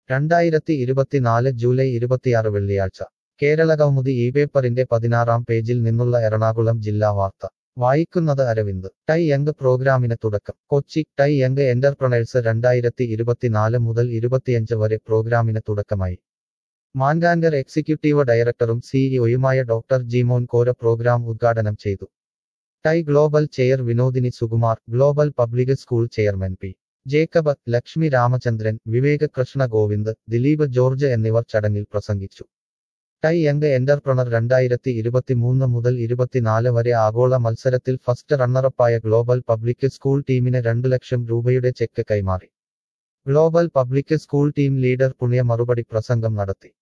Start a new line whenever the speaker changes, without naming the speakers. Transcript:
രണ്ടായിരത്തി ഇരുപത്തിനാല് ജൂലൈ ഇരുപത്തിയാറ് വെള്ളിയാഴ്ച കേരള കൗമുദി ഈ പേപ്പറിന്റെ പതിനാറാം പേജിൽ നിന്നുള്ള എറണാകുളം ജില്ലാ വാർത്ത വായിക്കുന്നത് അരവിന്ദ് ടൈ യങ് പ്രോഗ്രാമിന് തുടക്കം കൊച്ചി ടൈ യങ് എന്റർപ്രണേഴ്സ് രണ്ടായിരത്തി ഇരുപത്തിനാല് മുതൽ ഇരുപത്തിയഞ്ച് വരെ പ്രോഗ്രാമിന് തുടക്കമായി മാൻഗാൻഗർ എക്സിക്യൂട്ടീവ് ഡയറക്ടറും സിഇഒയുമായ ഡോക്ടർ ജിമോൻ കോര പ്രോഗ്രാം ഉദ്ഘാടനം ചെയ്തു TiE global chair Vinodini Sukumar global public school chairman P Jacob Lakshmi Ramachandran Vivek Krishna Govind Dileep George എന്നിവർ ചടങ്ങിൽ പ്രസംഗിച്ചു ടൈ യങ് എന്റർപ്രണർ രണ്ടായിരത്തി ഇരുപത്തിമൂന്ന് മുതൽ ഇരുപത്തിനാല് വരെ ആഗോള മത്സരത്തിൽ ഫസ്റ്റ് റണ്ണറപ്പായ ഗ്ലോബൽ പബ്ലിക് സ്കൂൾ ടീമിന് രണ്ടു ലക്ഷം രൂപയുടെ ചെക്ക് കൈമാറി global public school team leader Punya മറുപടി പ്രസംഗം നടത്തി